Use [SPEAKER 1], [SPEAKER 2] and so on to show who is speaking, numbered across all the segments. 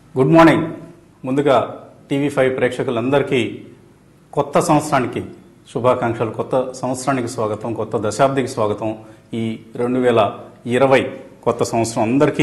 [SPEAKER 1] Good morning ముందుగా TV five ప్రేక్షకులందరికీ కొత్త సంవత్సరానికి శుభాకాంక్షలు కొత్త సంవత్సరానికి స్వాగతం కొత్త దశాబ్దికి స్వాగతం ఈ రెండు వేల ఇరవై కొత్త సంవత్సరం అందరికీ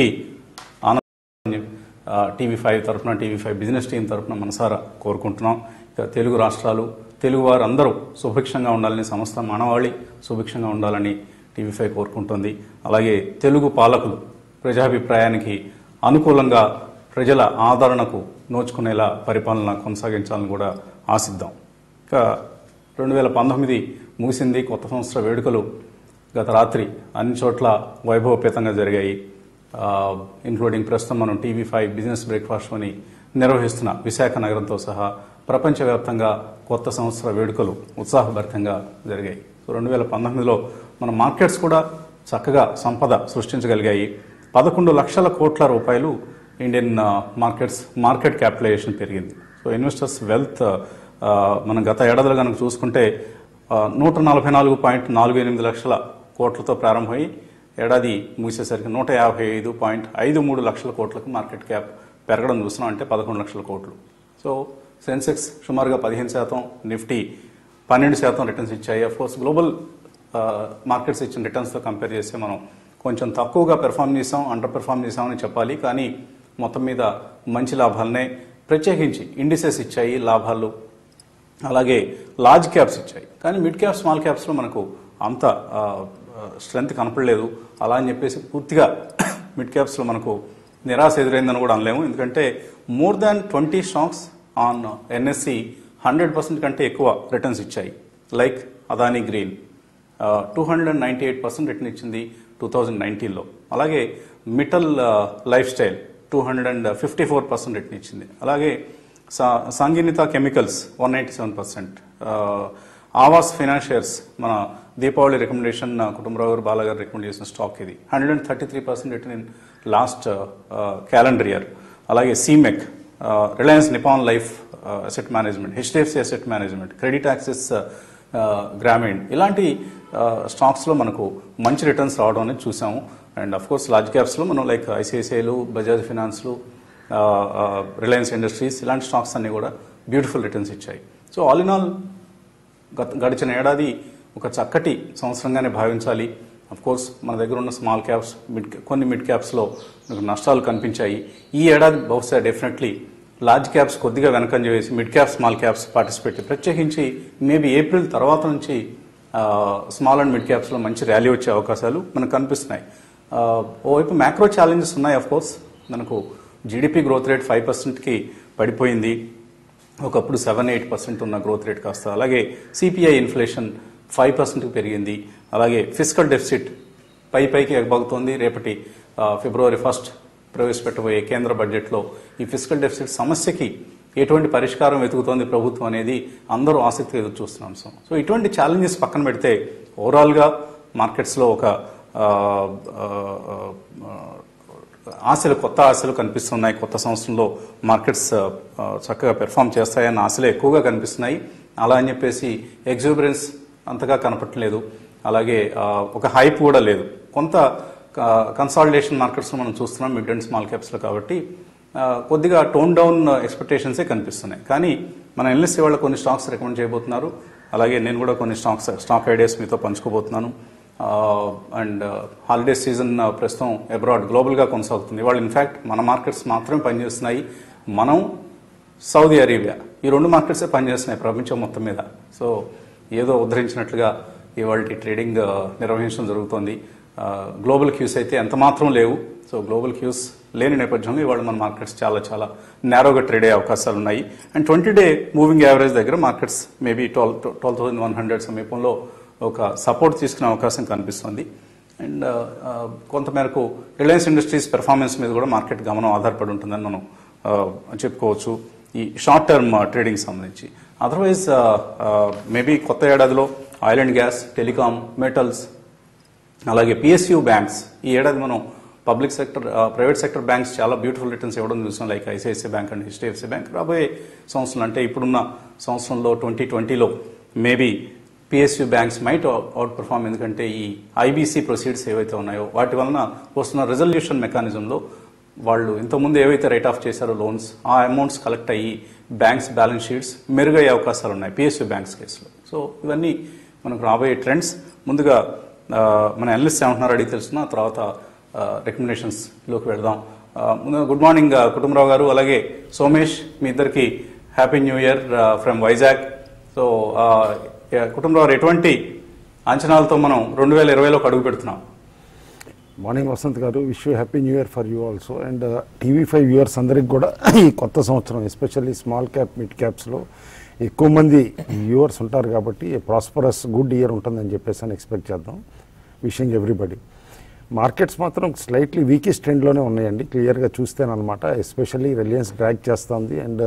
[SPEAKER 1] ఆనంద టీవీ ఫైవ్ తరఫున టీవీ ఫైవ్ బిజినెస్ టీం తరఫున మనసారా కోరుకుంటున్నాం ఇక తెలుగు రాష్ట్రాలు తెలుగు వారు అందరూ సుభిక్షంగా ఉండాలని సంస్థ మానవాళి సుభిక్షంగా ఉండాలని టీవీ ఫైవ్ కోరుకుంటుంది అలాగే తెలుగు పాలకులు ప్రజాభిప్రాయానికి అనుకూలంగా ప్రజల ఆదరణకు నోచుకునేలా పరిపాలన కొనసాగించాలని కూడా ఆశిద్దాం ఇక రెండు వేల పంతొమ్మిది ముగిసింది కొత్త సంవత్సర వేడుకలు గత రాత్రి అన్ని చోట్ల వైభవపేతంగా జరిగాయి ఇంక్లూడింగ్ ప్రస్తుతం మనం టీవీ ఫైవ్ బిజినెస్ బ్రేక్ఫాస్ట్ అని నిర్వహిస్తున్న విశాఖ నగరంతో సహా ప్రపంచవ్యాప్తంగా కొత్త సంవత్సర వేడుకలు ఉత్సాహభరితంగా జరిగాయి సో రెండు వేల పంతొమ్మిదిలో మన మార్కెట్స్ కూడా చక్కగా సంపద సృష్టించగలిగాయి పదకొండు లక్షల కోట్ల రూపాయలు Indian uh, markets market capitalisation పెరిగింది సో ఇన్వెస్టర్స్ వెల్త్ ఆ, మనం గత ఏడాదిలో కనుక చూసుకుంటే ఆ, నూట నలభై నాలుగు పాయింట్ నాలుగు ఎనిమిది లక్షల కోట్లతో ప్రారంభమై ఏడాది ముగిసేసరికి నూట యాభై ఐదు పాయింట్ ఐదు మూడు లక్షల కోట్లకు మార్కెట్ క్యాప్ పెరగడం చూస్తున్నాం అంటే పదకొండు లక్షల కోట్లు సో సెన్సెక్స్ సుమారుగా పదిహేను శాతం నిఫ్టీ పన్నెండు శాతం రిటర్న్స్ ఇచ్చాయి అఫ్ కోర్స్ గ్లోబల్ మార్కెట్స్ ఇచ్చిన రిటర్న్స్తో కంపేర్ చేస్తే మనం కొంచెం తక్కువగా పెర్ఫామ్ చేసాం అండర్ పెర్ఫామ్ చేసామని చెప్పాలి కానీ మొత్తం మీద మంచి లాభాలనే ప్రత్యేకించి ఇండిసెస్ ఇచ్చాయి లాభాలు అలాగే లార్జ్ క్యాప్స్ ఇచ్చాయి కానీ మిడ్ క్యాప్ స్మాల్ క్యాప్స్లో మనకు అంత స్ట్రెంగ్త్ కనపడలేదు అలా అని చెప్పేసి పూర్తిగా మిడ్ క్యాప్స్లో మనకు నిరాశ ఎదురైందని కూడా అనలేము ఎందుకంటే more than twenty stocks on NSE hundred percent కంటే ఎక్కువ రిటర్న్స్ ఇచ్చాయి like Adani green two hundred and ninety eight percent return ఇచ్చింది టూ థౌజండ్ నైన్టీన్లో అలాగే Mittal lifestyle two hundred and fifty four percent return ఇచ్చింది అలాగే సా Sanginita chemicals one ninety seven percent Aavas financiers మన దీపావళి రికమెండేషన్ కుటుంబరావు గారు బాలగారు రికమెండ్ చేసిన స్టాక్ ఇది hundred and thirty three percent return in last calendar year అలాగే Seamec Reliance Nippon life asset management HDFC asset management credit access Grameen ఇలాంటి స్టాక్స్లో మనకు మంచి రిటర్న్స్ రావడం అనేది చూసాము అండ్ అఫ్ కోర్స్ లార్జ్ క్యాప్స్లో మనం లైక్ ఐసిఐసిఐలు బజాజ్ ఫినాన్స్లు రిలయన్స్ ఇండస్ట్రీస్ ఇలాంటి స్టాక్స్ అన్నీ కూడా బ్యూటిఫుల్ రిటర్న్స్ ఇచ్చాయి సో ఆల్ ఇన్ ఆల్ గత గడిచిన ఏడాది ఒక చక్కటి సంవత్సరంగానే భావించాలి అఫ్ కోర్స్ మన దగ్గర ఉన్న స్మాల్ క్యాప్స్ మిడ్ కొన్ని మిడ్ క్యాప్స్లో మనకు నష్టాలు కనిపించాయి ఈ ఏడాది బహుశా డెఫినెట్లీ లార్జ్ క్యాప్స్ కొద్దిగా వెనకంజ వేసి mid cap small caps participate ప్రత్యేకించి మేబీ ఏప్రిల్ తర్వాత నుంచి స్మాల్ అండ్ మిడ్ క్యాప్స్లో మంచి ర్యాలీ వచ్చే అవకాశాలు మనకు కనిపిస్తున్నాయి ఆ, ఓవైపు మ్యాక్రో ఛాలెంజెస్ ఉన్నాయి అఫ్ కోర్స్ మనకు జీడిపి గ్రోత్ రేట్ ఫైవ్ పర్సెంట్కి పడిపోయింది ఒకప్పుడు సెవెన్ ఎయిట్ పర్సెంట్ ఉన్న గ్రోత్ రేట్ కాస్త అలాగే సిపిఐ ఇన్ఫ్లేషన్ ఫైవ్ పర్సెంట్కి పెరిగింది అలాగే ఫిజికల్ డెఫిసిట్ పై పైకి ఎగబాగుతోంది రేపటి ఆ, ఫిబ్రవరి ఫస్ట్ ప్రవేశపెట్టబోయే కేంద్ర బడ్జెట్లో ఈ ఫిజికల్ డెఫిసిట్ సమస్యకి ఎటువంటి పరిష్కారం వెతుకుతోంది ప్రభుత్వం అనేది అందరూ ఆసక్తిగా ఎదురు చూస్తున్న అంశం సో ఇటువంటి ఛాలెంజెస్ పక్కన పెడితే ఓవరాల్గా మార్కెట్స్లో ఒక ఆ, ఆ, ఆ, ఆశలు కొత్త ఆశలు కనిపిస్తున్నాయి కొత్త సంవత్సరంలో మార్కెట్స్ ఆ, చక్కగా పెర్ఫామ్ చేస్తాయన్న ఆశలే ఎక్కువగా కనిపిస్తున్నాయి అలా అని చెప్పేసి ఎగ్జూబరెన్స్ అంతగా కనపట్లేదు అలాగే ఆ, ఒక హైప్ కూడా లేదు కొంత కన్సాలిడేషన్ మార్కెట్స్లో మనం చూస్తున్నాం మిడ్ అండ్ స్మాల్ క్యాప్స్లో కాబట్టి ఆ, కొద్దిగా టోన్ డౌన్ ఎక్స్పెక్టేషన్సే కనిపిస్తున్నాయి కానీ మన ఎన్ఎస్సీ వాళ్ళు కొన్ని స్టాక్స్ రికమెండ్ చేయబోతున్నారు అలాగే నేను కూడా కొన్ని స్టాక్స్ స్టాక్ ఐడియాస్ మీతో పంచుకోబోతున్నాను అండ్ హాలిడే సీజన్ ప్రస్తుతం అబ్రాడ్ గ్లోబల్గా కొనసాగుతుంది వాళ్ళు ఇన్ఫ్యాక్ట్ మన మార్కెట్స్ మాత్రమే పనిచేస్తున్నాయి మనం సౌదీ అరేబియా ఈ రెండు మార్కెట్సే పనిచేస్తున్నాయి ప్రపంచం మొత్తం మీద సో ఏదో ఉద్ధరించినట్లుగా ఇవాళ ట్రేడింగ్ ఆ, నిర్వహించడం జరుగుతోంది ఆ, గ్లోబల్ క్యూస్ అయితే ఎంత మాత్రం లేవు సో గ్లోబల్ క్యూస్ లేని నేపథ్యంలో ఇవాళ మన మార్కెట్స్ చాలా చాలా నేరోగా ట్రేడ్ అయ్యే అవకాశాలు ఉన్నాయి and twenty day moving average దగ్గర markets maybe twelve twelve thousand one hundred సమీపంలో ఒక సపోర్ట్ తీసుకునే అవకాశం కనిపిస్తుంది అండ్ ఆ, కొంతమేరకు రిలయన్స్ ఇండస్ట్రీస్ పెర్ఫార్మెన్స్ మీద కూడా మార్కెట్ గమనం ఆధారపడి ఉంటుందని మనం ఆ, చెప్పుకోవచ్చు ఈ షార్ట్ టర్మ్ ట్రేడింగ్ సంబంధించి అదర్వైజ్ మేబీ కొత్త ఏడాదిలో oil and gas telecom metals అలాగే పిఎస్యూ బ్యాంక్స్ ఈ ఏడాది మనం public sector private sector banks చాలా బ్యూటిఫుల్ రిటర్న్స్ ఇవ్వడం చూసాం like ICICI bank and HDFC bank రాబోయే సంవత్సరం అంటే ఇప్పుడున్న సంవత్సరంలో ట్వంటీ ట్వంటీలో maybe PSU banks might outperform ఎందుకంటే ఈ ఐబీసీ ప్రొసీడ్స్ ఏవైతే ఉన్నాయో వాటి వలన వస్తున్న రిజల్యూషన్ మెకానిజంలో వాళ్ళు ఇంతకుముందు ఏవైతే రైట్ ఆఫ్ చేశారో లోన్స్ ఆ అమౌంట్స్ కలెక్ట్ అయ్యి బ్యాంక్స్ బ్యాలెన్స్ షీట్స్ మెరుగయ్యే అవకాశాలు ఉన్నాయి పిఎస్యూ బ్యాంక్స్ కేసులో సో ఇవన్నీ మనకు రాబోయే ట్రెండ్స్ ముందుగా ఆ, మన అనలిస్ట్ ఏమంటున్నారు అడిగి తెలుసుకున్న ఆ తర్వాత రికమెండేషన్స్ లోకి వెళదాం ఆ, ముందుగా గుడ్ మార్నింగ్ ఆ, కుటుంబరావు గారు అలాగే సోమేష్ మీ ఇద్దరికి happy new year from Vizag so ah, yeah, Kutumbarao garu ఎటువంటి అంచనాలతో మనం రెండు వేల ఇరవైలోకి అడుగు పెడుతున్నాం
[SPEAKER 2] morning Vasanth garu wish you happy new year for you also and TV five viewers అందరికి కూడా ఈ కొత్త సంవత్సరం ఎస్పెషల్లీ స్మాల్ క్యాప్ మిడ్ క్యాప్స్లో ఎక్కువ మంది వ్యూవర్స్ ఉంటారు కాబట్టి ప్రాస్పరస్ గుడ్ ఇయర్ ఉంటుందని చెప్పేసి అని ఎక్స్పెక్ట్ చేద్దాం విషింగ్ ఎవ్రీబడి మార్కెట్స్ మాత్రం స్లైట్లీ వీకెస్ట్ ట్రెండ్లోనే ఉన్నాయండి క్లియర్గా చూస్తేనమాట ఎస్పెషల్లీ రిలయన్స్ డ్రాగ్ చేస్తుంది అండ్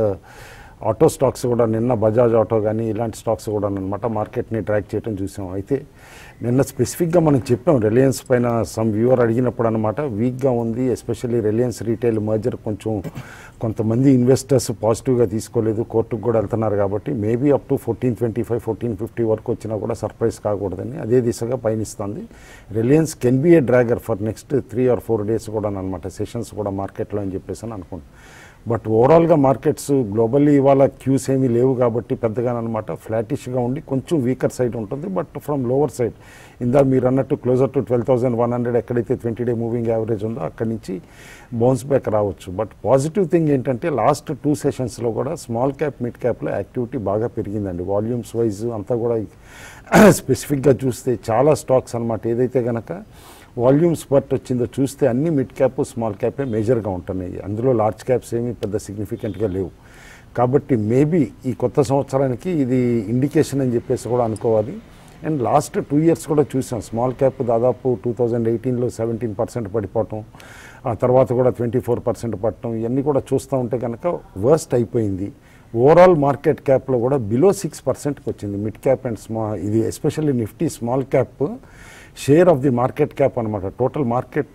[SPEAKER 2] ఆటో స్టాక్స్ కూడా నిన్న బజాజ్ ఆటో కానీ ఇలాంటి స్టాక్స్ కూడా అనమాట మార్కెట్ని ట్రాక్ చేయడం చూసాం అయితే నిన్న స్పెసిఫిక్గా మనం చెప్పాం రిలయన్స్ పైన సమ్ వ్యూవర్ అడిగినప్పుడు అనమాట వీక్గా ఉంది ఎస్పెషల్లీ రిలయన్స్ రీటైల్ మర్జర్ కొంచెం కొంతమంది ఇన్వెస్టర్స్ పాజిటివ్గా తీసుకోలేదు కోర్టుకు కూడా వెళ్తున్నారు కాబట్టి maybe up to fourteen twenty five fourteen fifty వరకు వచ్చినా కూడా సర్ప్రైజ్ కాకూడదని అదే దిశగా పయనిస్తుంది Reliance can be a dragger for next three or four days కూడా అనమాట సెషన్స్ కూడా మార్కెట్లో అని చెప్పేసి అని అనుకుంటున్నాను బట్ ఓవరాల్గా మార్కెట్స్ గ్లోబల్లీ ఇవాళ క్యూస్ ఏమీ లేవు కాబట్టి పెద్దగా అనమాట ఫ్లాటిష్గా ఉండి కొంచెం వీకర్ సైడ్ ఉంటుంది బట్ ఫ్రమ్ లోవర్ సైడ్ ఇందా మీరు అన్నట్టు closer to twelve thousand one hundred ఎక్కడైతే ట్వంటీ డే మూవింగ్ యావరేజ్ ఉందో అక్కడి నుంచి బౌన్స్ బ్యాక్ రావచ్చు బట్ పాజిటివ్ థింగ్ ఏంటంటే లాస్ట్ టూ సెషన్స్లో కూడా స్మాల్ క్యాప్ మిడ్ క్యాప్లో యాక్టివిటీ బాగా పెరిగిందండి వాల్యూమ్స్ వైజ్ అంతా కూడా స్పెసిఫిక్గా చూస్తే చాలా స్టాక్స్ అనమాట ఏదైతే గనక వాల్యూమ్ స్పర్ట్ వచ్చిందో చూస్తే అన్ని మిడ్ క్యాప్ స్మాల్ క్యాపే మేజర్గా ఉంటున్నాయి అందులో లార్జ్ క్యాప్స్ ఏమీ పెద్ద సిగ్నిఫికెంట్గా లేవు కాబట్టి మేబీ ఈ కొత్త సంవత్సరానికి ఇది ఇండికేషన్ అని చెప్పేసి కూడా అనుకోవాలి అండ్ లాస్ట్ టూ ఇయర్స్ కూడా చూసాం స్మాల్ క్యాప్ దాదాపు టూ థౌజండ్ ఎయిటీన్లో సెవెంటీన్ పర్సెంట్ పడిపోవటం ఆ తర్వాత కూడా ట్వంటీ ఫోర్ పర్సెంట్ పడటం ఇవన్నీ కూడా చూస్తూ ఉంటే కనుక వర్స్ట్ అయిపోయింది ఓవరాల్ మార్కెట్ క్యాప్లో కూడా బిలో సిక్స్ పర్సెంట్కి వచ్చింది మిడ్ క్యాప్ అండ్ స్మా ఇది especially Nifty small cap share of the market cap అనమాట టోటల్ మార్కెట్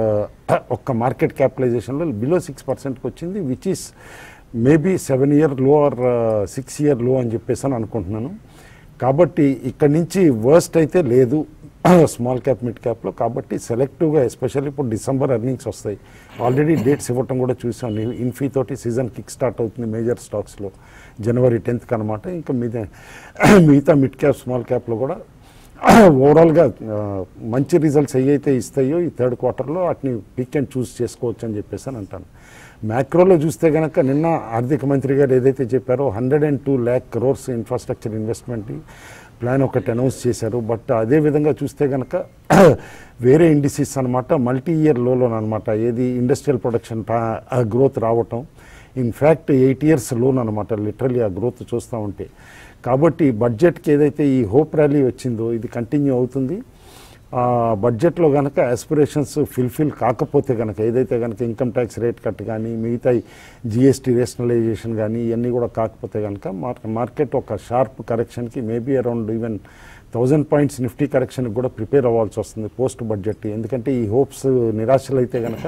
[SPEAKER 2] ఒక్క మార్కెట్ క్యాపిటలైజేషన్లో బిలో సిక్స్ పర్సెంట్కి వచ్చింది which is maybe seven year low or six year low అని చెప్పేసి అని అనుకుంటున్నాను కాబట్టి ఇక్కడి నుంచి వర్స్ట్ అయితే లేదు స్మాల్ క్యాప్ మిడ్ క్యాప్లో కాబట్టి సెలెక్టివ్గా ఎస్పెషల్లీ ఇప్పుడు డిసెంబర్ ఎర్నింగ్స్ వస్తాయి ఆల్రెడీ డేట్స్ ఇవ్వటం కూడా చూసాం ఇన్ఫీ తోటి సీజన్ కిక్ స్టార్ట్ అవుతుంది మేజర్ స్టాక్స్లో జనవరి టెన్త్కి అనమాట ఇంకా మిగతా మిగతా మిడ్ క్యాప్ స్మాల్ క్యాప్లో కూడా ఓవరాల్గా ఆ, మంచి రిజల్ట్స్ ఏవైతే ఇస్తాయో ఈ థర్డ్ క్వార్టర్లో వాటిని పిక్ అండ్ చూస్ చేసుకోవచ్చు అని చెప్పేసి అని అంటాను మ్యాక్రోలో చూస్తే కనుక నిన్న ఆర్థిక మంత్రి గారు ఏదైతే చెప్పారో hundred and two lakh crores infrastructure investment plan ఒకటి అనౌన్స్ చేశారు బట్ అదే విధంగా చూస్తే కనుక వేరే ఇండిసిస్ అనమాట మల్టీ ఇయర్ లోలోన్ అనమాట ఏది ఇండస్ట్రియల్ ప్రొడక్షన్ గ్రోత్ రావటం ఇన్ఫ్యాక్ట్ ఎయిట్ ఇయర్స్ లోన్ అనమాట లిటరలీ ఆ గ్రోత్ చూస్తూ ఉంటే కాబట్టి బడ్జెట్కి ఏదైతే ఈ హోప్ ర్యాలీ వచ్చిందో ఇది కంటిన్యూ అవుతుంది ఆ బడ్జెట్లో కనుక ఆస్పిరేషన్స్ ఫిల్ఫిల్ కాకపోతే కనుక ఏదైతే కనుక ఇన్కమ్ ట్యాక్స్ రేట్ కట్ కానీ మిగతా జిఎస్టీ రేషనలైజేషన్ కానీ ఇవన్నీ కూడా కాకపోతే కనుక మార్కెట్ ఒక షార్ప్ కరెక్షన్కి maybe around even thousand points Nifty కరెక్షన్కి కూడా ప్రిపేర్ అవ్వాల్సి వస్తుంది పోస్ట్ బడ్జెట్ ఎందుకంటే ఈ హోప్స్ నిరాశలు అయితే కనుక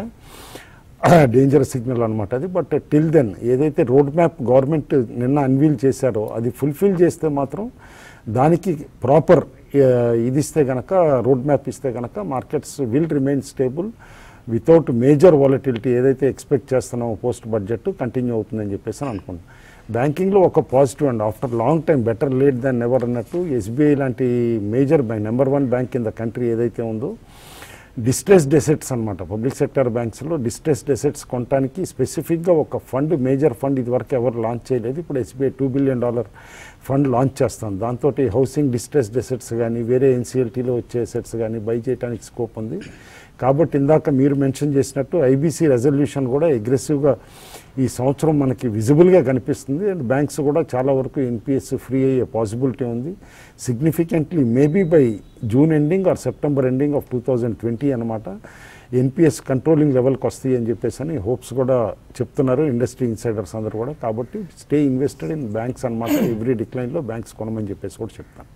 [SPEAKER 2] డేంజర్ సిగ్నల్ అనమాట అది బట్ టిల్ దెన్ ఏదైతే రోడ్ మ్యాప్ గవర్నమెంట్ నిన్న అన్వీల్ చేశారో అది ఫుల్ఫిల్ చేస్తే మాత్రం దానికి ప్రాపర్ ఇది ఇస్తే గనక రోడ్ మ్యాప్ ఇస్తే గనక markets will remain stable without major volatility ఏదైతే ఎక్స్పెక్ట్ చేస్తున్నామో పోస్ట్ బడ్జెట్ కంటిన్యూ అవుతుందని చెప్పేసి అని అనుకుంటున్నాను బ్యాంకింగ్లో ఒక positive and after long time better late than never అన్నట్టు ఎస్బీఐ లాంటి major bank number one bank in the country ఏదైతే ఉందో డిస్ట్రెస్డ్ ఎసెట్స్ అనమాట పబ్లిక్ సెక్టర్ బ్యాంక్స్లో డిస్ట్రెస్డ్ ఎసెట్స్ కొనడానికి స్పెసిఫిక్గా ఒక ఫండ్ మేజర్ ఫండ్ ఇదివరకు ఎవరు లాంచ్ చేయలేదు ఇప్పుడు SBI two billion dollar fund launch చేస్తాం దాంతో హౌసింగ్ డిస్ట్రెస్డ్ ఎసెట్స్ కానీ వేరే ఎన్సీఎల్టీలో వచ్చే ఎసెట్స్ కానీ బై చేయడానికి స్కోప్ ఉంది కాబట్టి ఇందాక మీరు మెన్షన్ చేసినట్టు ఐబీసీ రెజల్యూషన్ కూడా అగ్రెసివ్గా ఈ సంవత్సరం మనకి విజిబుల్గా కనిపిస్తుంది అండ్ బ్యాంక్స్ కూడా చాలా వరకు ఎన్పిఎస్ ఫ్రీ అయ్యే పాసిబిలిటీ ఉంది significantly maybe by June ending or September ending of two thousand twenty అనమాట ఎన్పిఎస్ కంట్రోలింగ్ లెవెల్కి వస్తాయి అని చెప్పేసి అని హోప్స్ కూడా చెప్తున్నారు ఇండస్ట్రీ ఇన్సైడర్స్ అందరూ కూడా కాబట్టి స్టే ఇన్వెస్టెడ్ ఇన్ బ్యాంక్స్ అనమాట ఎవ్రీ డిక్లైన్లో బ్యాంక్స్ కొనమని చెప్పేసి కూడా చెప్తాను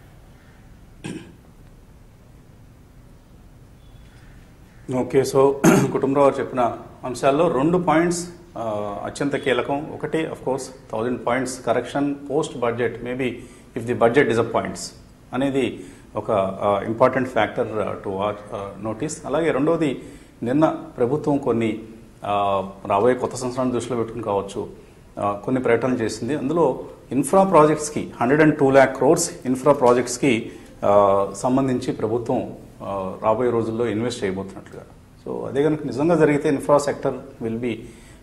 [SPEAKER 1] ఓకే సో కుటుంబరావు గారు చెప్పిన అంశాల్లో రెండు పాయింట్స్ ఆ, అత్యంత కీలకం ఒకటి of course thousand points correction post budget maybe if the budget disappoints అనేది ఒక important factor to watch notice అలాగే రెండవది నిన్న ప్రభుత్వం కొన్ని ఆ, రాబోయే కొత్త సంవత్సరాన్ని దృష్టిలో పెట్టుకుని కావచ్చు ఆ, కొన్ని ప్రకటనలు చేసింది అందులో ఇన్ఫ్రా ప్రాజెక్ట్స్కి hundred and two lakh crores infra ప్రాజెక్ట్స్కి ఆ, సంబంధించి ప్రభుత్వం ఆ, రాబోయే రోజుల్లో ఇన్వెస్ట్ చేయబోతున్నట్లుగా సో అదే కనుక నిజంగా జరిగితే infra sector will be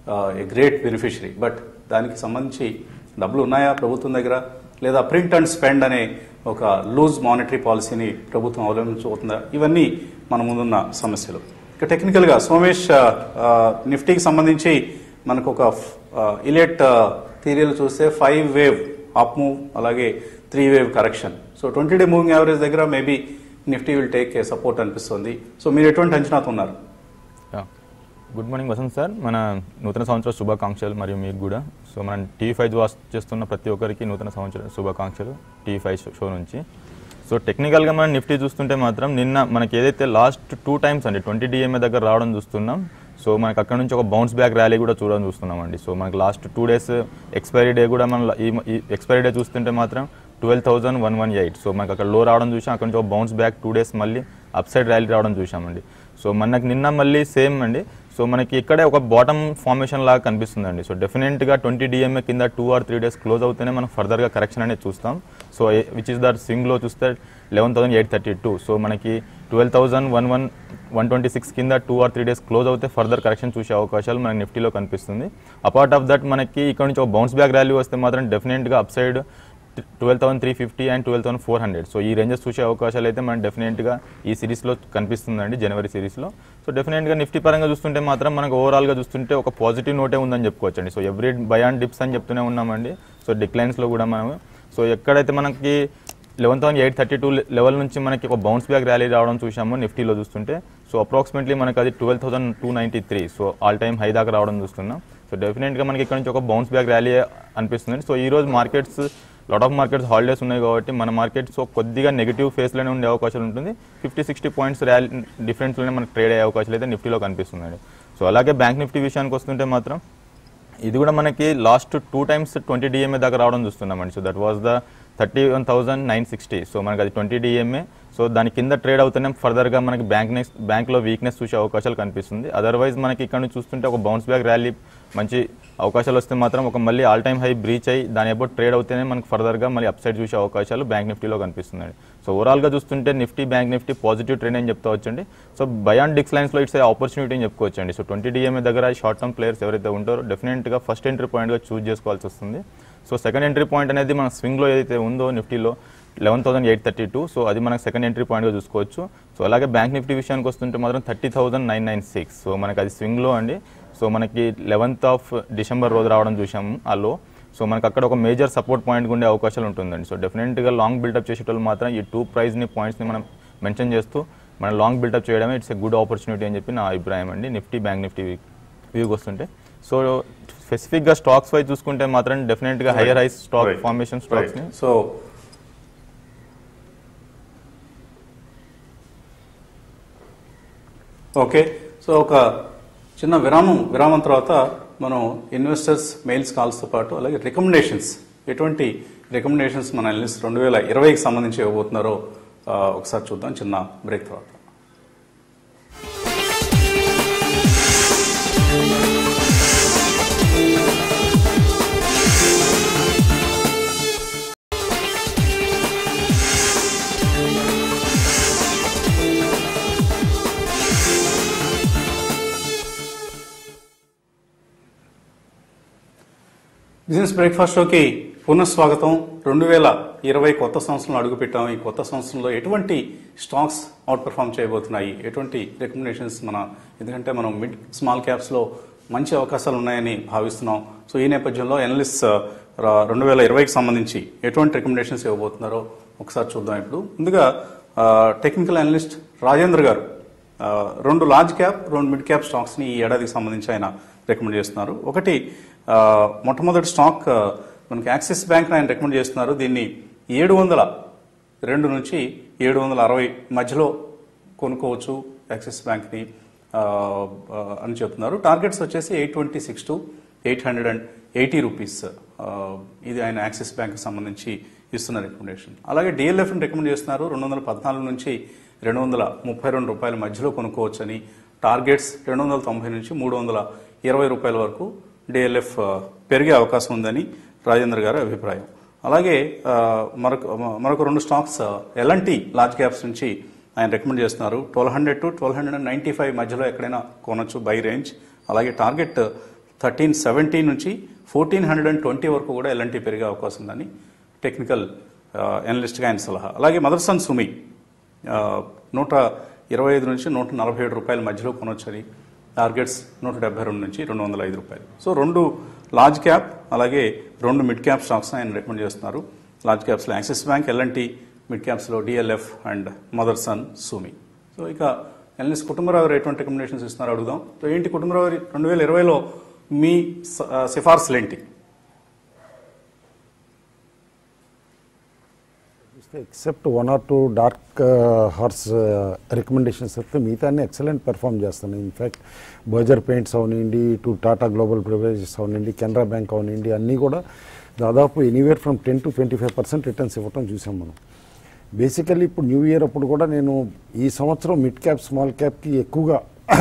[SPEAKER 1] a great beneficiary but దానికి సంబంధించి డబ్బులు ఉన్నాయా ప్రభుత్వం దగ్గర లేదా ప్రింట్ అండ్ స్పెండ్ అనే ఒక లూజ్ మానిటరీ పాలసీని ప్రభుత్వం అవలంబించబోతుందా ఇవన్నీ మన ముందున్న సమస్యలు ఇక టెక్నికల్గా సోమేష్ ఆ, ఆ, నిఫ్టీకి సంబంధించి మనకు ఒక ఇలెట్ థీరియల్ చూస్తే ఫైవ్ వేవ్ అప్ మూవ్ అలాగే three wave correction so twenty day moving average దగ్గర maybe Nifty will take a support అనిపిస్తుంది సో మీరు ఎటువంటి అంచనాతో ఉన్నారు
[SPEAKER 3] yeah. Good morning Vasanth sir మన నూతన సంవత్సర శుభాకాంక్షలు మరియు మీకు కూడా సో మనం టీవీ ఫైవ్ వాచ్ చేస్తున్న ప్రతి ఒక్కరికి నూతన సంవత్సర శుభాకాంక్షలు టీవీ ఫైవ్ షో నుంచి సో టెక్నికల్గా మనం నిఫ్టీ చూస్తుంటే మాత్రం నిన్న మనకి ఏదైతే లాస్ట్ టూ టైమ్స్ అండి ట్వంటీ డిఎంఏ దగ్గర రావడం చూస్తున్నాం సో మనకి అక్కడ నుంచి ఒక బౌన్స్ బ్యాక్ ర్యాలీ కూడా చూడడం చూస్తున్నాం అండి సో మనకి last two days expiry day కూడా మనం ఈ ఎక్స్పైరీ డే చూస్తుంటే మాత్రం twelve thousand one one eight so మనకి అక్కడ లో రావడం చూసాం అక్కడ నుంచి ఒక బౌన్స్ బ్యాక్ టూ డేస్ మళ్ళీ అప్ సైడ్ ర్యాలీ రావడం చూసామండి సో మనకి నిన్న మళ్ళీ సేమ్ అండి సో మనకి ఇక్కడే ఒక బాటమ్ ఫార్మేషన్ లాగా కనిపిస్తుందండి సో డెఫినెట్గా ట్వంటీ డిఎంఏ కింద two or three days close అవుతేనే మనం ఫర్దర్గా కరెక్షన్ అనేది చూస్తాం సో విచ్ ఇస్ దట్ స్వింగ్లో చూస్తే eleven thousand eight thirty two so మనకి twelve thousand one one one twenty six కింద two or three days close అవుతే ఫర్దర్ కరెక్షన్ చూసే అవకాశాలు మనకి నిఫ్టీలో కనిపిస్తుంది అపార్ట్ ఆఫ్ దట్ మనకి ఇక్కడ నుంచి ఒక బౌన్స్ బ్యాక్ ర్యాలీ వస్తే మాత్రం డెఫినెట్గా up side twelve thousand three fifty and twelve thousand four hundred so ఈ రేంజెస్ చూసే అవకాశాలు అయితే మనకి డెఫినెట్గా ఈ సిరీస్లో కనిపిస్తుందండి జనవరి సిరీస్లో సో డెఫినెట్గా నిఫ్టీ పరంగా చూస్తుంటే మాత్రం మనకు ఓవరాల్గా చూస్తుంటే ఒక పాజిటివ్ నోటే ఉందని చెప్పుకోవచ్చండి సో ఎవ్రీ బయాన్ డిప్స్ అని చెప్తూనే ఉన్నామండి సో డిక్లైన్స్లో కూడా మనం సో ఎక్కడైతే మనకి eleven thousand eight thirty two level నుంచి మనకి ఒక బౌన్స్ బ్యాక్ ర్యాలీ రావడం చూసాము నిఫ్టీలో చూస్తుంటే సో అప్రాక్సిమేట్లీ మనకి అది twelve thousand two ninety three so all time high దాకా రావడం చూస్తున్నాం సో డెఫినెట్గా మనకి ఇక్కడ నుంచి ఒక బౌన్స్ బ్యాక్ ర్యాలీ అనిపిస్తుంది సో ఈ రోజు markets lot of markets holidays ఉన్నాయి కాబట్టి మన మార్కెట్ సో కొద్దిగా నెగిటివ్ ఫేస్లోనే ఉండే అవకాశాలు ఉంటుంది ఫిఫ్టీ సిక్స్టీ పాయింట్స్ ర్యాలీ డిఫరెన్స్లోనే మనకి ట్రేడ్ అయ్యే అవకాశాలు అయితే నిఫ్టీలో కనిపిస్తుందండి సో అలాగే బ్యాంక్ నిఫ్టీ విషయానికి వస్తుంటే మాత్రం ఇది కూడా మనకి last two times twenty DMA దాకా రావడం చూస్తున్నామండి so that was the thirty one thousand nine sixty so మనకి అది ట్వంటీ డిఎంఏ సో దాని కింద ట్రేడ్ అవుతూనే ఫర్దర్గా మనకి బ్యాంక్ నెక్స్ట్ బ్యాంక్లో వీక్నెస్ చూసే అవకాశాలు కనిపిస్తుంది అదర్వైజ్ మనకి ఇక్కడ నుంచి చూస్తుంటే ఒక బౌన్స్ బ్యాక్ ర్యాలీ మంచి అవకాశాలు వస్తే మాత్రం ఒక మళ్ళీ ఆల్ టైమ్ హై బ్రీచ్ అయ్యి దాని అబౌట్ ట్రేడ్ అవుతేనే మనకి ఫర్దర్గా మళ్ళీ అప్సైడ్ చూసే అవకాశాలు బ్యాంక్ నిఫ్టీలో కనిపిస్తున్నాయి సో ఓవరాల్గా చూస్తుంటే Nifty bank Nifty positive trend అని చెప్తా వచ్చండి సో బయాన్ డిక్స్ లైన్స్లో ఇట్స్ ఆపర్చునిటీ అని చెప్పుకోవచ్చండి సో ట్వంటీ డిఎంఏ దగ్గర షార్ట్ టర్మ్ ప్లేయర్స్ ఎవరైతే ఉంటారో డెఫినెట్గా ఫస్ట్ ఎంట్రీ పాయింట్గా చూస్ చేసుకోవాల్సి వస్తుంది సో సెకండ్ ఎంట్రీ పాయింట్ అనేది మన స్వింగ్లో ఏదైతే ఉందో నిఫ్టీలో eleven thousand eight thirty two so అది మనకు సెకండ్ ఎంట్రీ పాయింట్గా చూసుకోవచ్చు సో అలాగే బ్యాంక్ నిఫ్టీ విషయానికి వస్తుంటే మాత్రం thirty thousand nine nine six so మనకి అది స్వింగ్లో అండి సో మనకి లెవెన్త్ ఆఫ్ డిసెంబర్ రోజు రావడం చూసాము ఆ లో సో మనకి అక్కడ ఒక మేజర్ సపోర్ట్ పాయింట్ ఉండే అవకాశాలు ఉంటుందండి సో డెఫినెట్గా లాంగ్ బిల్డప్ చేసేటోళ్ళు మాత్రం ఈ టూ ప్రైజ్ని పాయింట్స్ని మనం మెన్షన్ చేస్తూ మనం లాంగ్ బిల్డప్ చేయడమే ఇట్స్ ఎ గుడ్ ఆపర్చునిటీ అని చెప్పి నా అభిప్రాయం అండి నిఫ్టీ బ్యాంక్ నిఫ్టీ వ్యూకి వస్తుంటే సో స్పెసిఫిక్గా స్టాక్స్ వైజ్ చూసుకుంటే మాత్రం డెఫినెట్గా higher high stock
[SPEAKER 1] Right.
[SPEAKER 3] Formation స్టాక్స్ని
[SPEAKER 1] సో ఓకే సో ఒక చిన్న విరామం విరామం తర్వాత మనం ఇన్వెస్టర్స్ మెయిల్స్ కాల్స్తో పాటు అలాగే రికమెండేషన్స్ ఎటువంటి రికమెండేషన్స్ మన అనలిస్ట్ రెండు వేల ఇరవైకి సంబంధించి ఇవ్వబోతున్నారో ఆ, ఒకసారి చూద్దాం చిన్న బ్రేక్ తర్వాత బిజినెస్ బ్రేక్ఫాస్ట్ షోకి పునఃస్వాగతం రెండు వేల ఇరవై కొత్త సంవత్సరంలో అడుగుపెట్టాం ఈ కొత్త సంవత్సరంలో ఎటువంటి స్టాక్స్ అవుట్ పెర్ఫామ్ చేయబోతున్నాయి ఎటువంటి రికమెండేషన్స్ మన ఎందుకంటే మనం మిడ్ స్మాల్ క్యాప్స్లో మంచి అవకాశాలు ఉన్నాయని భావిస్తున్నాం సో ఈ నేపథ్యంలో ఎనలిస్ట్ రెండు వేల ఇరవైకి సంబంధించి ఎటువంటి రికమెండేషన్స్ ఇవ్వబోతున్నారో ఒకసారి చూద్దాం ఇప్పుడు ముందుగా టెక్నికల్ అనలిస్ట్ రాజేంద్ర గారు ఆ, రెండు లార్జ్ క్యాప్ రెండు మిడ్ క్యాప్ స్టాక్స్ని ఈ ఏడాదికి సంబంధించి ఆయన రికమెండ్ చేస్తున్నారు ఒకటి ఆ, మొట్టమొదటి స్టాక్ ఆ, మనకి యాక్సిస్ బ్యాంక్ ఆయన రికమెండ్ చేస్తున్నారు దీన్ని ఏడు వందల రెండు నుంచి ఏడు వందల అరవై మధ్యలో కొనుక్కోవచ్చు యాక్సిస్ బ్యాంక్ని ఆ, ఆ, అని చెప్తున్నారు టార్గెట్స్ వచ్చేసి eight twenty six to eight hundred and eighty rupees ఇది ఆయన యాక్సిస్ బ్యాంక్కి సంబంధించి ఇస్తున్న రికమెండేషన్ అలాగే డిఎల్ఎఫ్ని రికమెండ్ చేస్తున్నారు రెండు వందల పద్నాలుగు నుంచి రెండు వందల ముప్పై రెండు రూపాయల మధ్యలో కొనుక్కోవచ్చని టార్గెట్స్ రెండు వందల తొంభై నుంచి మూడు వందల ఇరవై రూపాయల వరకు డిఎల్ఎఫ్ పెరిగే అవకాశం ఉందని రాజేంద్ర గారి అభిప్రాయం అలాగే ఆ, మరొక మరొక రెండు స్టాక్స్ ఎల్ఎన్టీ లార్జ్ క్యాప్స్ నుంచి ఆయన రికమెండ్ చేస్తున్నారు twelve hundred to twelve hundred and ninety five మధ్యలో ఎక్కడైనా కొనొచ్చు బై రేంజ్ అలాగే టార్గెట్ థర్టీన్ సెవెంటీ నుంచి ఫోర్టీన్ హండ్రెడ్ అండ్ ట్వంటీ వరకు కూడా ఎల్ఎన్టీ పెరిగే అవకాశం ఉందని టెక్నికల్ ఎనలిస్ట్గా ఆయన సలహా అలాగే మదర్సన్ సుమి ఆ, నూట ఇరవై ఐదు నుంచి నూట నలభై ఏడు రూపాయల మధ్యలో కొనొచ్చని టార్గెట్స్ నూట డెబ్బై రెండు నుంచి రెండు వందల ఐదు రూపాయలు సో రెండు లార్జ్ క్యాప్ అలాగే రెండు మిడ్ క్యాప్ స్టాక్స్ ఆయన రికమెండ్ చేస్తున్నారు లార్జ్ క్యాప్స్లో యాక్సిస్ బ్యాంక్ ఎల్ఎన్టీ మిడ్ క్యాప్స్లో డిఎల్ఎఫ్ అండ్ మదర్సన్ సుమి సో ఇక ఎల్ఎస్ కుటుంబరావు గారు ఎటువంటి రికమెండేషన్స్ ఇస్తున్నారు అడుగుదాం సో ఏంటి కుటుంబరావు గారి రెండు వేల ఇరవైలో మీ స- ఆ, సిఫార్సులు ఏంటి
[SPEAKER 2] except one or two dark horse recommendations చెప్తే మిగతా అన్ని ఎక్సలెంట్ పెర్ఫామ్ చేస్తున్నాయి ఇన్ఫ్యాక్ట్ బర్జర్ పెయింట్స్ అవనివ్వండి టు టాటా గ్లోబల్ ప్రివేజెస్ అవనివ్వండి కెనరా బ్యాంక్ అవనివ్వండి అన్నీ కూడా దాదాపు anywhere from ten to twenty five percent returns ఇవ్వటం చూసాం మనం బేసికల్లీ ఇప్పుడు న్యూ ఇయర్ అప్పుడు కూడా నేను ఈ సంవత్సరం మిడ్ క్యాప్ స్మాల్ క్యాప్కి ఎక్కువగా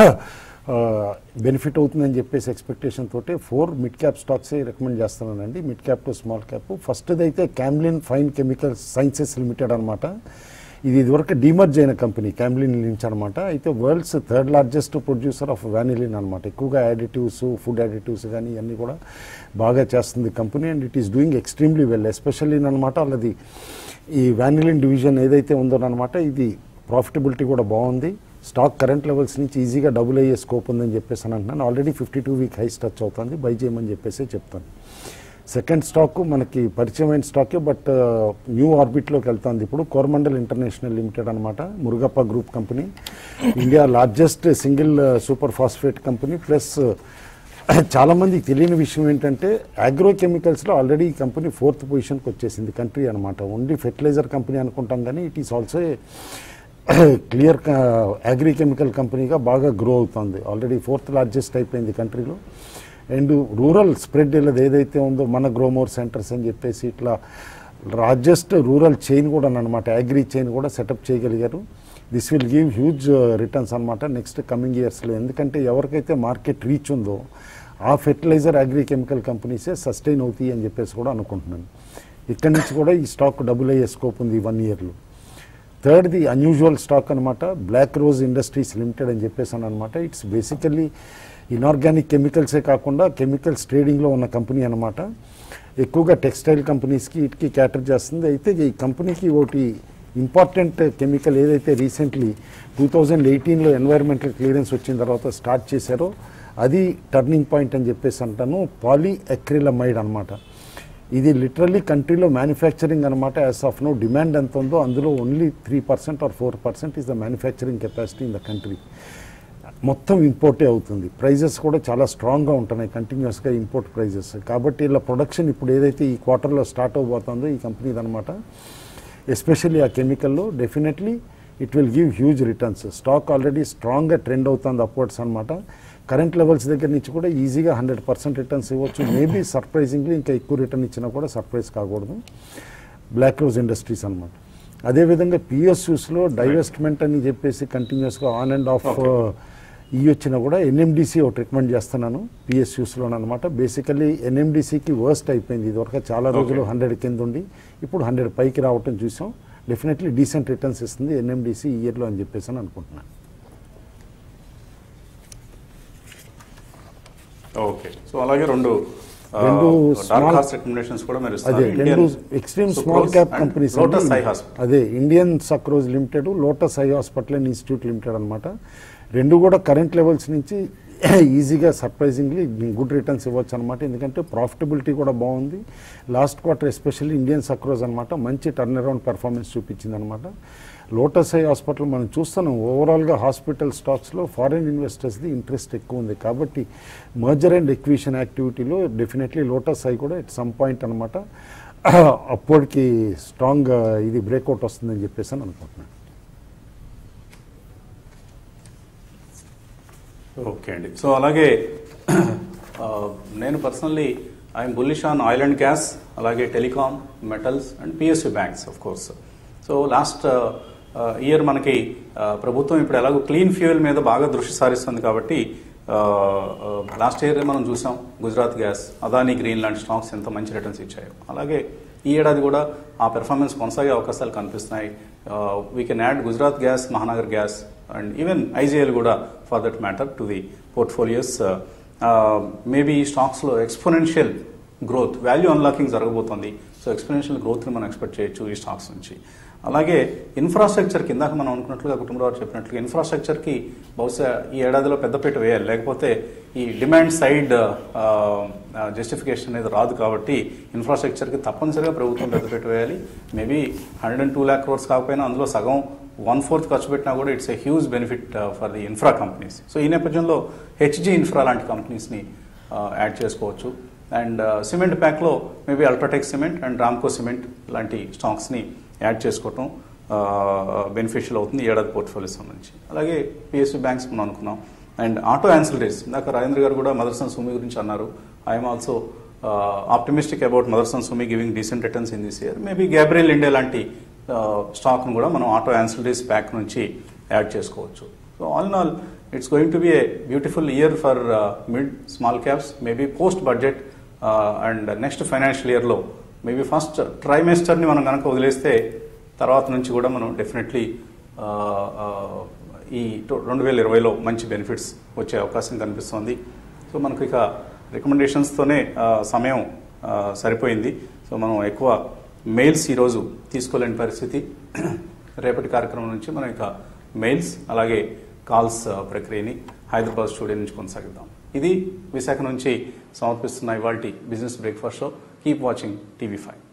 [SPEAKER 2] బెనిఫిట్ అవుతుందని చెప్పేసి ఎక్స్పెక్టేషన్ తోటి four mid cap stocks recommend చేస్తున్నానండి mid cap to small cap ఫస్ట్ది అయితే Camlin fine chemicals sciences limited అనమాట ఇది ఇదివరకు డీమర్జ్ అయిన కంపెనీ క్యామ్లిన్ నుంచి అనమాట అయితే world's third largest producer of vanillin అనమాట ఎక్కువగా యాడిటివ్స్ ఫుడ్ యాడిటివ్స్ కానీ ఇవన్నీ కూడా బాగా చేస్తుంది company and it is doing extremely well especially అనమాట వాళ్ళది ఈ వ్యానిలిన్ డివిజన్ ఏదైతే ఉందో అనమాట ఇది ప్రాఫిటబిలిటీ కూడా బాగుంది స్టాక్ కరెంట్ లెవెల్స్ నుంచి ఈజీగా డబుల్ అయ్యే స్కోప్ ఉందని చెప్పేసి అని అంటున్నాను already fifty two week highs touch అవుతుంది బై చేయమని చెప్పేసి చెప్తాను సెకండ్ స్టాక్ మనకి పరిచయమైన స్టాకే బట్ న్యూ ఆర్బిట్లోకి వెళ్తుంది ఇప్పుడు కోరమండల్ ఇంటర్నేషనల్ లిమిటెడ్ అనమాట Murugappa group company India largest single super phosphate company plus చాలా మందికి తెలియని విషయం ఏంటంటే అగ్రో కెమికల్స్లో ఆల్రెడీ ఈ కంపెనీ ఫోర్త్ పొజిషన్కి వచ్చేసింది కంట్రీ అనమాట ఓన్లీ ఫెర్టిలైజర్ కంపెనీ అనుకుంటాం కానీ it is also clear agri chemical కంపెనీగా బాగా గ్రో అవుతుంది ఆల్రెడీ ఫోర్త్ లార్జెస్ట్ అయిపోయింది కంట్రీలో అండ్ రూరల్ స్ప్రెడ్ ఇల్లది ఏదైతే ఉందో మన గ్రోమోర్ సెంటర్స్ అని చెప్పేసి ఇట్లా లార్జెస్ట్ రూరల్ చైన్ కూడా అనమాట అగ్రి చైన్ కూడా సెటప్ చేయగలిగారు this will give huge returns అనమాట నెక్స్ట్ కమింగ్ ఇయర్స్లో ఎందుకంటే ఎవరికైతే మార్కెట్ రీచ్ ఉందో ఆ ఫెర్టిలైజర్ అగ్రి కెమికల్ కంపెనీసే సస్టైన్ అవుతాయి అని చెప్పేసి కూడా అనుకుంటున్నాను ఇక్కడి నుంచి కూడా ఈ స్టాక్ డబుల్ అయ్యే స్కోప్ ఉంది వన్ ఇయర్లో థర్డ్ది అన్యూజువల్ స్టాక్ అనమాట బ్లాక్ రోజ్ ఇండస్ట్రీస్ లిమిటెడ్ అని చెప్పేసి అనమాట ఇట్స్ బేసికల్లీ ఇనార్గానిక్ కెమికల్సే కాకుండా కెమికల్స్ ట్రేడింగ్లో ఉన్న కంపెనీ అనమాట ఎక్కువగా టెక్స్టైల్ కంపెనీస్కి ఇటుకి క్యాటర్ చేస్తుంది అయితే ఈ కంపెనీకి ఒకటి ఇంపార్టెంట్ కెమికల్ ఏదైతే రీసెంట్లీ టూ థౌజండ్ ఎయిటీన్లో ఎన్వైర్మెంటల్ క్లియరెన్స్ వచ్చిన తర్వాత స్టార్ట్ చేశారో అది టర్నింగ్ పాయింట్ అని చెప్పేసి అంటాను పాలీ అక్రిలమైడ్ అనమాట ఇది లిటరల్లీ కంట్రీలో మ్యానుఫ్యాక్చరింగ్ అనమాట యాజ్ ఆఫ్ నో డిమాండ్ ఎంత ఉందో అందులో only three percent or four percent is the manufacturing capacity in the country మొత్తం ఇంపోర్టే అవుతుంది ప్రైజెస్ కూడా చాలా స్ట్రాంగ్గా ఉంటున్నాయి కంటిన్యూస్గా ఇంపోర్ట్ ప్రైజెస్ కాబట్టి ఇలా ప్రొడక్షన్ ఇప్పుడు ఏదైతే ఈ క్వార్టర్లో స్టార్ట్ అవబోతుందో ఈ కంపెనీ అనమాట ఎస్పెషల్లీ ఆ కెమికల్లో definitely it will give huge returns stock already స్ట్రాంగ్గా ట్రెండ్ అవుతుంది అప్వర్డ్స్ అనమాట కరెంట్ లెవెల్స్ దగ్గర నుంచి కూడా ఈజీగా హండ్రెడ్ పర్సెంట్ రిటర్న్స్ ఇవ్వచ్చు మేబీ సర్ప్రైజింగ్లీ ఇంకా ఎక్కువ రిటర్న్ ఇచ్చినా కూడా సర్ప్రైజ్ కాకూడదు బ్లాక్ రోజ్ ఇండస్ట్రీస్ అనమాట అదేవిధంగా పిఎస్యూస్లో డైవెస్ట్మెంట్ అని చెప్పేసి కంటిన్యూస్గా ఆన్ అండ్ ఆఫ్ ఈ వచ్చినా కూడా ఎన్ఎండిసి ఒకటి రికమెండ్ చేస్తున్నాను పిఎస్యూస్లో అనమాట బేసికల్లీ ఎన్ఎండిసికి వర్స్ట్ అయిపోయింది ఇదివరకు చాలా రోజులు హండ్రెడ్ కింద ఉండి ఇప్పుడు హండ్రెడ్ పైకి రావటం చూసాం డెఫినెట్లీ డీసెంట్ రిటర్న్స్ ఇస్తుంది ఎన్ఎండిసి ఈ ఇయర్లో అని చెప్పేసి అని అనుకుంటున్నాను
[SPEAKER 1] ఓకే సో అలాగే రెండు
[SPEAKER 2] రెండు
[SPEAKER 1] డార్క్
[SPEAKER 2] small-
[SPEAKER 1] హార్స్ రికమెండేషన్స్ కూడా మీరు
[SPEAKER 2] అదే రెండు extreme small cap companies
[SPEAKER 1] lotus high hospital
[SPEAKER 2] అదే Indian sucrose limited lotus high hospital and institute limited అనమాట రెండు కూడా కరెంట్ లెవెల్స్ నుంచి ఈజీగా సర్ప్రైజింగ్లీ గుడ్ రిటర్న్స్ ఇవ్వచ్చు అనమాట ఎందుకంటే ప్రాఫిటబిలిటీ కూడా బాగుంది last quarter especially Indian sucrose అనమాట మంచి టర్న్ అరౌండ్ పర్ఫార్మెన్స్ చూపించింది అనమాట లోటస్ హై హాస్పిటల్ మనం చూస్తున్నాం ఓవరాల్గా హాస్పిటల్ స్టాక్స్లో ఫారిన్ ఇన్వెస్టర్స్ది ఇంట్రెస్ట్ ఎక్కువ ఉంది కాబట్టి మర్జర్ అండ్ ఎక్విషన్ యాక్టివిటీలో డెఫినెట్లీ లోటస్ హై కూడా ఇట్ సమ్ పాయింట్ అనమాట అప్పటికి స్ట్రాంగ్ ఇది బ్రేక్అవుట్ వస్తుందని చెప్పేసి అని అనుకుంటున్నాను
[SPEAKER 1] ఓకే అండి సో అలాగే ఆ, నేను personally I'm bullish on oil and gas అలాగే telecom metals and PSU banks of course so last year మనకి ఆ, ప్రభుత్వం ఇప్పుడు ఎలాగో క్లీన్ ఫ్యూయల్ మీద బాగా దృష్టి సారిస్తుంది కాబట్టి లాస్ట్ ఇయర్ మనం చూసాం గుజరాత్ గ్యాస్ అదానీ గ్రీన్ లాంటి స్టాక్స్ ఎంత మంచి రిటర్న్స్ ఇచ్చాయో అలాగే ఈ ఏడాది కూడా ఆ పెర్ఫార్మెన్స్ కొనసాగే అవకాశాలు కనిపిస్తున్నాయి we can add Gujarat gas Mahanagar gas and even IGL కూడా for that matter to the portfolios maybe ఈ స్టాక్స్లో ఎక్స్పోనెన్షియల్ గ్రోత్ వాల్యూ అన్లాకింగ్ జరగబోతోంది సో ఎక్స్పోనెన్షియల్ గ్రోత్ని మనం ఎక్స్పెక్ట్ చేయొచ్చు ఈ స్టాక్స్ నుంచి అలాగే ఇన్ఫ్రాస్ట్రక్చర్ కిందాక మనం అనుకున్నట్లుగా కుటుంబరావు చెప్పినట్లుగా ఇన్ఫ్రాస్ట్రక్చర్కి బహుశా ఈ ఏడాదిలో పెద్దపీట వేయాలి లేకపోతే ఈ డిమాండ్ సైడ్ జస్టిఫికేషన్ అనేది రాదు కాబట్టి ఇన్ఫ్రాస్ట్రక్చర్కి తప్పనిసరిగా ప్రభుత్వం పెద్దపీట వేయాలి maybe hundred and two lakh crores కాకపోయినా అందులో సగం వన్ ఫోర్త్ ఖర్చు పెట్టినా కూడా it's a huge benefit for the infra companies so ఈ నేపథ్యంలో హెచ్జీ ఇన్ఫ్రా లాంటి కంపెనీస్ని యాడ్ చేసుకోవచ్చు అండ్ సిమెంట్ ప్యాక్లో maybe UltraTech cement and Ramco cement లాంటి స్టాక్స్ని యాడ్ చేసుకోవటం బెనిఫిషియల్ అవుతుంది ఈ ఏడాది పోర్ట్ఫోలియో సంబంధించి అలాగే పిఎస్సి బ్యాంక్స్ మనం అనుకున్నాం అండ్ ఆటో యాన్సిలరీస్ ఇందాక రాజేంద్ర గారు కూడా మదర్సన్ సుమి గురించి అన్నారు I'm also optimistic about Motherson Sumi giving decent returns in this year maybe Gabriel India లాంటి స్టాక్ను కూడా మనం ఆటో యాన్సిలరీస్ ప్యాక్ నుంచి యాడ్ చేసుకోవచ్చు so all in all it's going to be a beautiful year for mid small caps maybe post budget and next financial ఇయర్లో maybe first ట్రైమెస్టర్ని మనం కనుక వదిలేస్తే తర్వాత నుంచి కూడా మనం డెఫినెట్లీ ఈ రెండు వేల ఇరవైలో మంచి బెనిఫిట్స్ వచ్చే అవకాశం కనిపిస్తోంది సో మనకు ఇక రికమెండేషన్స్తోనే సమయం ఆ, సరిపోయింది సో మనం ఎక్కువ మెయిల్స్ ఈరోజు తీసుకోలేని పరిస్థితి రేపటి కార్యక్రమం నుంచి మనం ఇక మెయిల్స్ అలాగే కాల్స్ ఆ, ప్రక్రియని హైదరాబాద్ స్టూడియో నుంచి కొనసాగిద్దాం ఇది విశాఖ నుంచి సమర్పిస్తున్న ఇవాల్టి business breakfast show keep watching TV five